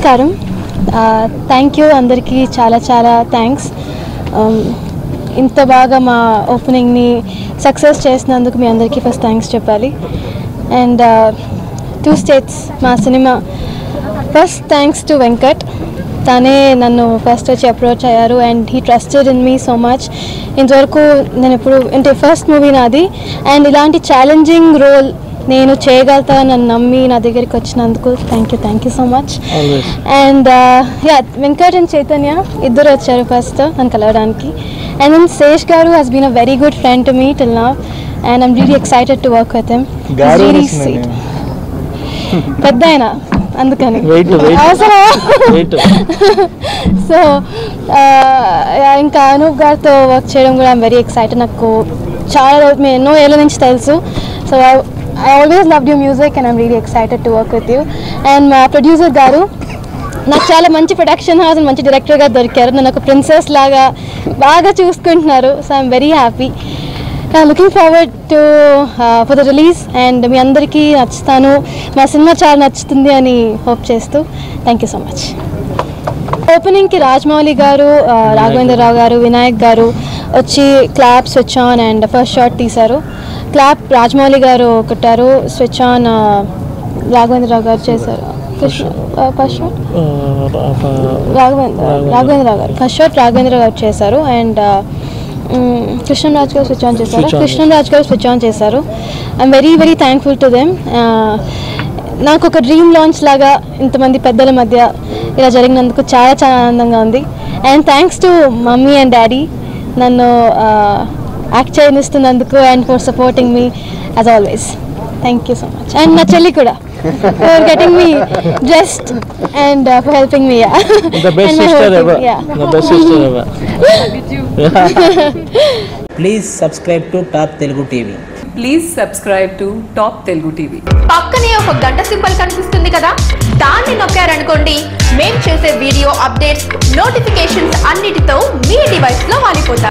నమస్కారం thank you అందరికీ చాలా చాలా థ్యాంక్స్ ఇంత బాగా మా ఓపెనింగ్ని సక్సెస్ చేసినందుకు మీ అందరికీ ఫస్ట్ థ్యాంక్స్ చెప్పాలి అండ్ టూ స్టేట్స్ మా cinema first thanks to Venkat తనే నన్ను ఫస్ట్ వచ్చి అప్రోచ్ అయ్యారు and he trusted in me so much ఇంతవరకు నేను ఇప్పుడు అంటే ఫస్ట్ మూవీ నాది అండ్ ఇలాంటి ఛాలెంజింగ్ రోల్ నేను చేయగలుగుతా నన్ను నమ్మి నా దగ్గరికి వచ్చినందుకు thank you thank you so much always and yeah Venkat and Chaitanya ఇద్దరు వచ్చారు ఫస్ట్ నన్ను కలవడానికి and then Sesh garu has been a very good friend to me till నా and I'm really excited to work with him గారు రియలీ వస్తుంది sweet పెద్ద ఆయన అందుకని Wait, wait. అవసరమా Wait. సో ఇంకా అనూప్ గారితో వర్క్ చేయడం కూడా ఐమ్ వెరీ ఎక్సైటెడ్ నాకు చాలా రోజు మేము ఎన్నో ఏళ్ళ నుంచి తెలుసు so I always love you music and I'm really excited to work with you and మా ప్రొడ్యూసర్ గారు నాకు చాలా మంచి ప్రొడక్షన్ హౌస్ మంచి డైరెక్టర్గా దొరికారు నన్ను ఒక ప్రిన్సెస్ లాగా బాగా చూసుకుంటున్నారు so I'm very happy looking forward to for the release and మీ అందరికీ నచ్చుతాను మా సినిమా చాలా నచ్చుతుంది అని హోప్ చేస్తూ థ్యాంక్ యూ సో మచ్ ఓపెనింగ్కి రాజమౌళి గారు ఆ, రాఘవేంద్రరావు గారు వినాయక్ గారు వచ్చి clap switch on and first shot తీశారు క్లాప్ రాజమౌళి గారు కొట్టారు స్విచ్ ఆన్ ఆ, రాఘవేంద్రరావు గారు చేశారు ఫస్ట్ షాట్ రాఘవేంద్ర రాఘవేంద్రరావు గారు ఫస్ట్ షాట్ రాఘవేంద్ర గారు చేశారు and Krishnaraj garu switch on చేశారు Switch on Krishnaraj garu switch on చేశారు I'm very very thankful to them నాకు ఒక డ్రీమ్ లాంచ్ లాగా ఇంతమంది పెద్దల మధ్య ఇలా జరిగినందుకు చాలా చాలా ఆనందంగా ఉంది and thanks to mummy and daddy నన్ను యాక్ట్ చేయనిస్తున్నందుకు and for supporting me as always thank you so much and నా చెల్లి కూడా for getting me just and for helping me The best sister ever. The best sister ever. Please subscribe to Top Telugu TV please subscribe to Top Telugu TV పక్కనే ఒక గంట symbol కనిపిస్తుంది కదా దాన్ని నొక్కారనుకోండి మేం చేసే వీడియో అప్డేట్స్ నోటిఫికేషన్స్ అన్నిటితో మీ డివైస్ లో వాలిపోతాయి